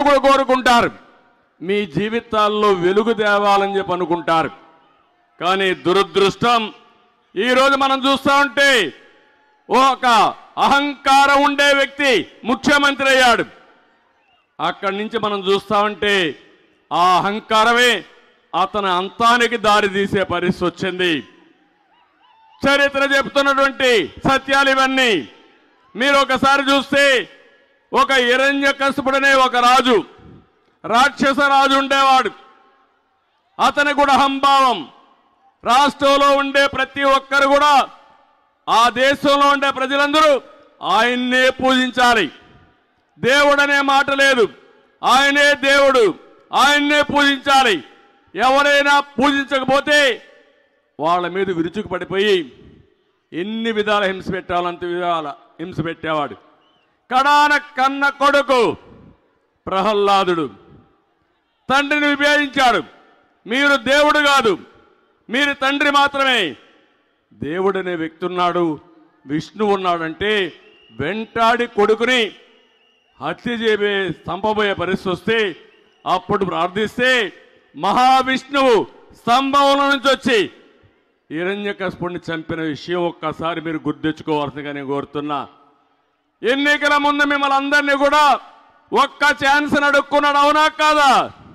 కూడా కోరుకుంటారు మీ జీవితాల్లో వెలుగు తేవాలని చెప్పి అనుకుంటారు కానీ దురదృష్టం ఈరోజు మనం చూస్తా ఉంటే ఒక అహంకారం ఉండే వ్యక్తి ముఖ్యమంత్రి అయ్యాడు అక్కడి నుంచి మనం చూస్తా ఉంటే ఆ అహంకారమే అతని అంతానికి దారి తీసే పరిస్థితి వచ్చింది చరిత్ర చెప్తున్నటువంటి సత్యాలు ఇవన్నీ మీరు ఒకసారి చూస్తే ఒక హిరణ్య కసుపుడనే ఒక రాజు రాక్షస రాజు ఉండేవాడు అతని కూడా అహంభావం రాష్ట్రంలో ఉండే ప్రతి ఒక్కరు కూడా ఆ దేశంలో ఉండే ప్రజలందరూ ఆయన్నే పూజించాలి దేవుడనే మాట లేదు ఆయనే దేవుడు ఆయన్నే పూజించాలి ఎవరైనా పూజించకపోతే వాళ్ళ మీద విరుచుకు పడిపోయి ఎన్ని విధాల హింస పెట్టాలంత విధాల హింస పెట్టేవాడు కడాన కన్న కొడుకు ప్రహ్లాదుడు తండ్రిని విభేదించాడు మీరు దేవుడు కాదు మీరు తండ్రి మాత్రమే దేవుడనే వ్యక్తి ఉన్నాడు విష్ణు ఉన్నాడంటే వెంటాడి కొడుకుని హత్య చేయబోయే చంపబోయే పరిస్థితి వస్తే అప్పుడు ప్రార్థిస్తే మహావిష్ణువు స్తంభంలో నుంచి వచ్చి హిరణ్యకశపుణ్ణి చంపిన విషయం ఒక్కసారి మీరు గుర్తించుకోవాల్సిందిగా నేను కోరుతున్నా ఎన్నికల ముందు మిమ్మల్ని అందరినీ కూడా ఒక్క ఛాన్స్ అడుక్కున్నాడు అవునా కాదా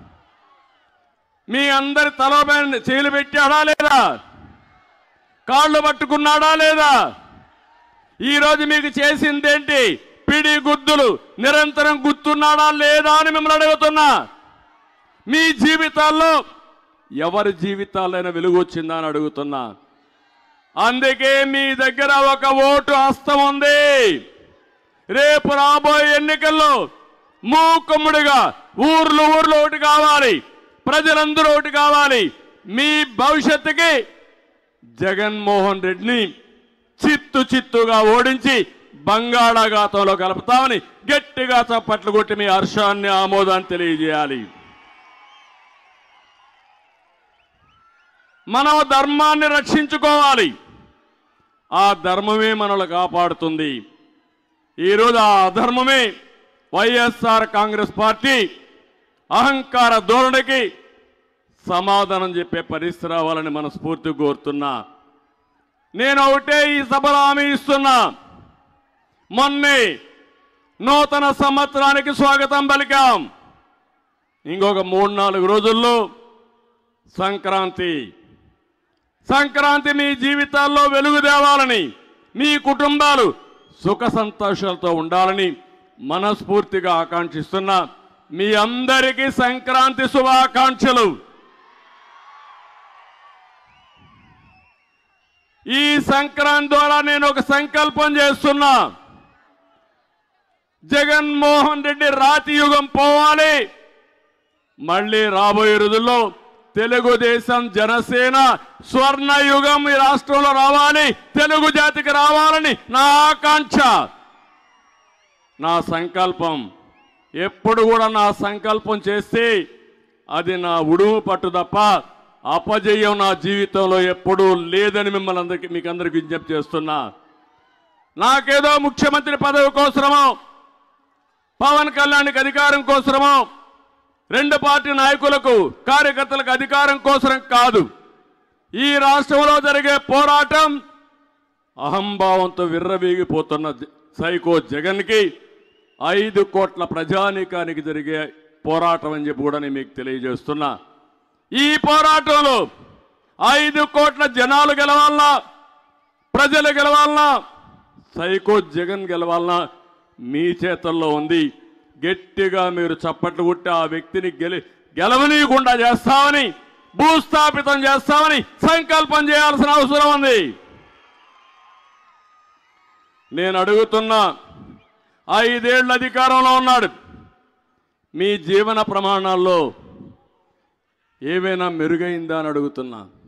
మీ అందరి తల పైన చేలు పెట్టాడా లేదా కాళ్ళు పట్టుకున్నాడా లేదా ఈ రోజు మీకు చేసిందేంటి పిడి గుద్దులు నిరంతరం గుర్తున్నాడా లేదా అని మిమ్మల్ని అడుగుతున్నా మీ జీవితాల్లో ఎవరి జీవితాలైనా వెలుగు వచ్చిందా అని అడుగుతున్నా అందుకే మీ దగ్గర ఒక ఓటు హస్తం ఉంది రేపు రాబోయే ఎన్నికల్లో మూకుమ్ముడిగా ఊర్లు ఊర్లు ఒకటి కావాలి ప్రజలందరూ ఒకటి కావాలి మీ భవిష్యత్తుకి జగన్మోహన్ రెడ్డిని చిత్తు చిత్తుగా ఓడించి బంగాళాఘాతంలో కలుపుతామని గట్టిగా చప్పట్లు కొట్టి మీ హర్షాన్ని ఆమోదాన్ని తెలియజేయాలి మనం ధర్మాన్ని రక్షించుకోవాలి ఆ ధర్మమే మనల్ని కాపాడుతుంది ఈరోజు ఆ అధర్మమే వైఎస్ఆర్ కాంగ్రెస్ పార్టీ అహంకార ధోరణికి సమాధానం చెప్పే పరిస్థితి రావాలని మనస్ఫూర్తి కోరుతున్నా నేను ఒకటే ఈ సభలో హామీ ఇస్తున్నా మొన్నే నూతన సంవత్సరానికి స్వాగతం పలికాం ఇంకొక మూడు నాలుగు రోజుల్లో సంక్రాంతి సంక్రాంతి మీ జీవితాల్లో వెలుగు తేవాలని మీ కుటుంబాలు సుఖ సంతోషాలతో ఉండాలని మనస్ఫూర్తిగా ఆకాంక్షిస్తున్నా మీ అందరికీ సంక్రాంతి శుభాకాంక్షలు ఈ సంక్రాంతి ద్వారా నేను ఒక సంకల్పం చేస్తున్నా జగన్మోహన్ రెడ్డి రాతి యుగం పోవాలి మళ్ళీ రాబోయే రోజుల్లో తెలుగుదేశం జనసేన స్వర్ణ యుగం ఈ రాష్ట్రంలో రావాలి తెలుగు జాతికి రావాలని నా ఆకాంక్ష నా సంకల్పం ఎప్పుడు కూడా నా సంకల్పం చేస్తే అది నా ఉడుము పట్టు తప్ప అపజయం నా జీవితంలో ఎప్పుడూ లేదని మిమ్మల్ని అందరికీ మీకు అందరికి విజ్ఞప్తి చేస్తున్నా నాకేదో ముఖ్యమంత్రి పదవి కోసమో పవన్ కళ్యాణ్కి అధికారం కోసమో రెండు పార్టీ నాయకులకు కార్యకర్తలకు అధికారం కోసం కాదు ఈ రాష్ట్రంలో జరిగే పోరాటం అహంభావంతో విర్రవీగిపోతున్న జ- సైకో జగన్కి ఐదు కోట్ల ప్రజానీకానికి జరిగే పోరాటం అని చెప్పి కూడా నేను మీకు తెలియజేస్తున్నా ఈ పోరాటంలో ఐదు కోట్ల జనాలు గెలవాలన్నా ప్రజలు గెలవాలన్నా సైకో జగన్ గెలవాలన్నా మీ చేతల్లో ఉంది గట్టిగా మీరు చప్పట్లు కొట్టి ఆ వ్యక్తిని గెలి గెలవనీయకుండా చేస్తామని భూస్థాపితం చేస్తామని సంకల్పం చేయాల్సిన అవసరం ఉంది నేను అడుగుతున్నా ఐదేళ్ల అధికారంలో ఉన్నాడు మీ జీవన ప్రమాణాల్లో ఏవైనా మెరుగైందా అని అడుగుతున్నా